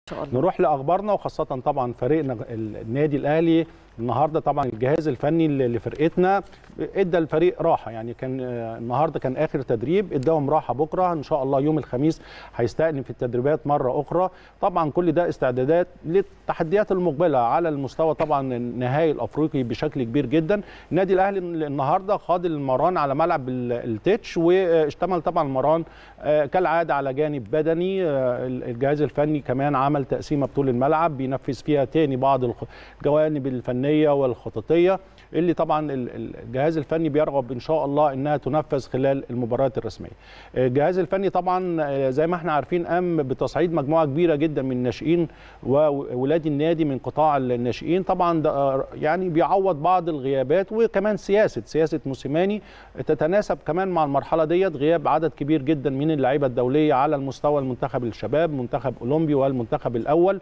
شاء الله. نروح لاخبارنا وخاصه طبعا فريقنا النادي الاهلي النهارده طبعا الجهاز الفني لفرقتنا ادى الفريق راحه يعني كان النهارده كان اخر تدريب اداهم راحه بكره ان شاء الله يوم الخميس هيستأنف التدريبات مره اخرى طبعا كل ده استعدادات للتحديات المقبله على المستوى طبعا النهائي الافريقي بشكل كبير جدا النادي الاهلي النهارده خاض المران على ملعب التتش واشتمل طبعا المران كالعاده على جانب بدني الجهاز الفني كمان عمل تقسيمه بطول الملعب بينفذ فيها تاني بعض الجوانب الفنيه والخططيه اللي طبعا الجهاز الفني بيرغب ان شاء الله انها تنفذ خلال المباريات الرسميه. الجهاز الفني طبعا زي ما احنا عارفين قام بتصعيد مجموعه كبيره جدا من الناشئين وولاد النادي من قطاع الناشئين طبعا ده يعني بيعوض بعض الغيابات وكمان سياسه سياسه موسيماني تتناسب كمان مع المرحله ديت غياب عدد كبير جدا من اللعيبه الدوليه على المستوى المنتخب الشباب منتخب اولمبي والمنتخب الاول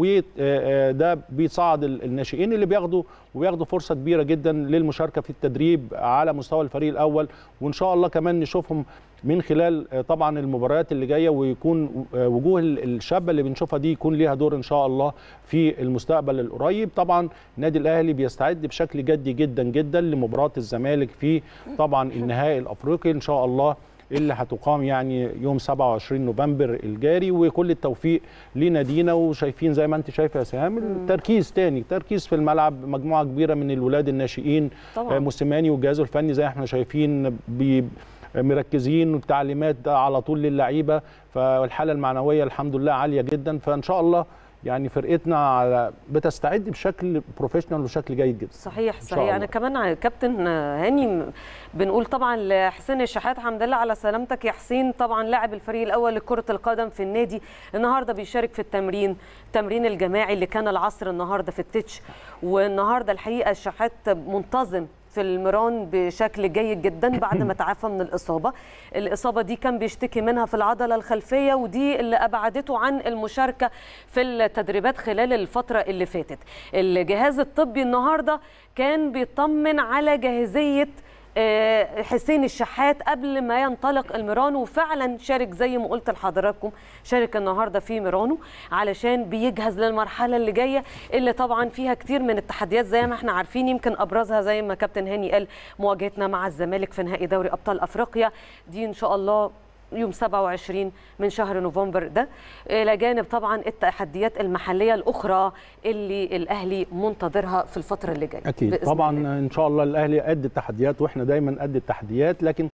وده بيصعد الناشئين اللي بياخدوا وبياخدوا فرصه كبيره جدا للمشاركه في التدريب على مستوى الفريق الاول وان شاء الله كمان نشوفهم من خلال طبعا المباريات اللي جايه ويكون وجوه الشابه اللي بنشوفها دي يكون ليها دور ان شاء الله في المستقبل القريب طبعا النادي الاهلي بيستعد بشكل جدي جدا جدا لمباراه الزمالك في طبعا النهائي الافريقي ان شاء الله اللي هتقام يعني يوم 27 نوفمبر الجاري وكل التوفيق لنادينا وشايفين زي ما انت شايفه يا سهام التركيز تاني تركيز في الملعب مجموعه كبيره من الولاد الناشئين طبعا. موسيماني وجهازه الفني زي ما احنا شايفين بي مركزين والتعليمات على طول للعيبه فالحاله المعنويه الحمد لله عاليه جدا فان شاء الله يعني فرقتنا على بتستعد بشكل بروفيشنال وبشكل جيد جدا صحيح صحيح انا كمان كابتن هاني بنقول طبعا لحسين الشحات حمد لله على سلامتك يا حسين طبعا لاعب الفريق الاول لكره القدم في النادي النهارده بيشارك في التمرين التمرين الجماعي اللي كان العصر النهارده في التتش والنهارده الحقيقه الشحات منتظم في المران بشكل جيد جدا بعد ما تعافى من الاصابه الاصابه دي كان بيشتكي منها في العضله الخلفيه ودي اللي ابعدته عن المشاركه في التدريبات خلال الفتره اللي فاتت الجهاز الطبي النهارده كان بيطمن على جاهزيه حسين الشحات قبل ما ينطلق الميرانو وفعلا شارك زي ما قلت لحضراتكم شارك النهارده في ميرانو علشان بيجهز للمرحله اللي جايه اللي طبعا فيها كتير من التحديات زي ما احنا عارفين يمكن ابرزها زي ما كابتن هاني قال مواجهتنا مع الزمالك في نهائي دوري ابطال افريقيا دي ان شاء الله يوم 27 من شهر نوفمبر ده الى جانب طبعا التحديات المحليه الاخرى اللي الاهلي منتظرها في الفتره اللي جايه اكيد طبعا الله. ان شاء الله الاهلي قد التحديات واحنا دايما قد التحديات لكن